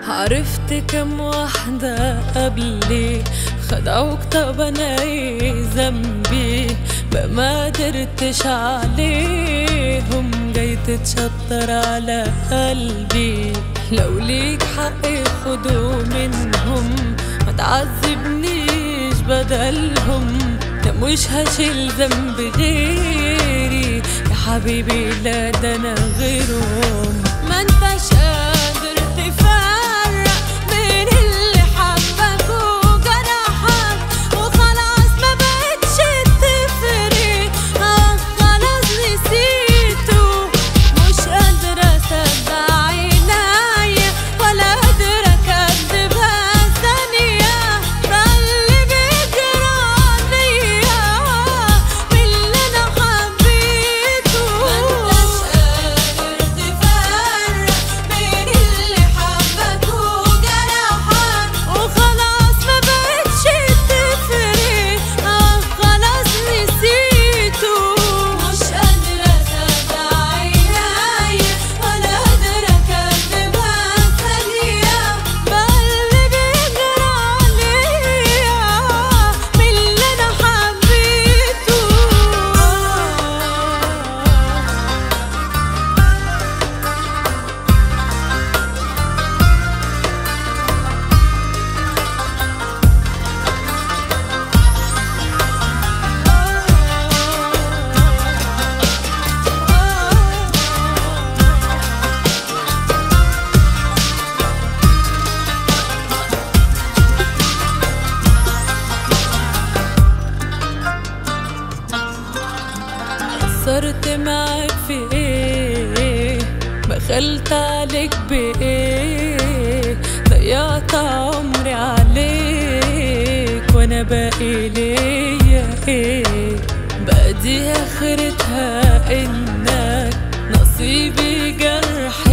عرفت كم واحدة قبلي خدعوك طب انا ايه ذنبي بقى ما قدرتش عليهم جاي تتشطر على قلبي لو ليك حق خده منهم ما تعذبنيش بدلهم ده مش هشيل ذنب غيري يا حبيبي لا ده انا غيرهم ما انتش قادر تفرق بين اللي حبك وجرحك وخلاص ما بقتش تفرق اه خلاص نسيته مش قادرة اصدق عينيا ولا قادرة اكدبها ثانية ده اللي بيجرى عليا من اللي انا حبيته ما انتش قادر تفرق بين اللي حبك وجرحك وخلاص ما بقتش تفرق اه خلاص نسيته مش قادرة اصدق عينيا ولا قادرة اكدبها ثانية بقى اللي بيجرى عليا من اللي انا حبيته قصرت معاك في ايه بخلت عليك بايه ضيعت عمري عليك وانا باقي ليا ايه بقى دي اخرتها انك نصيبي جرح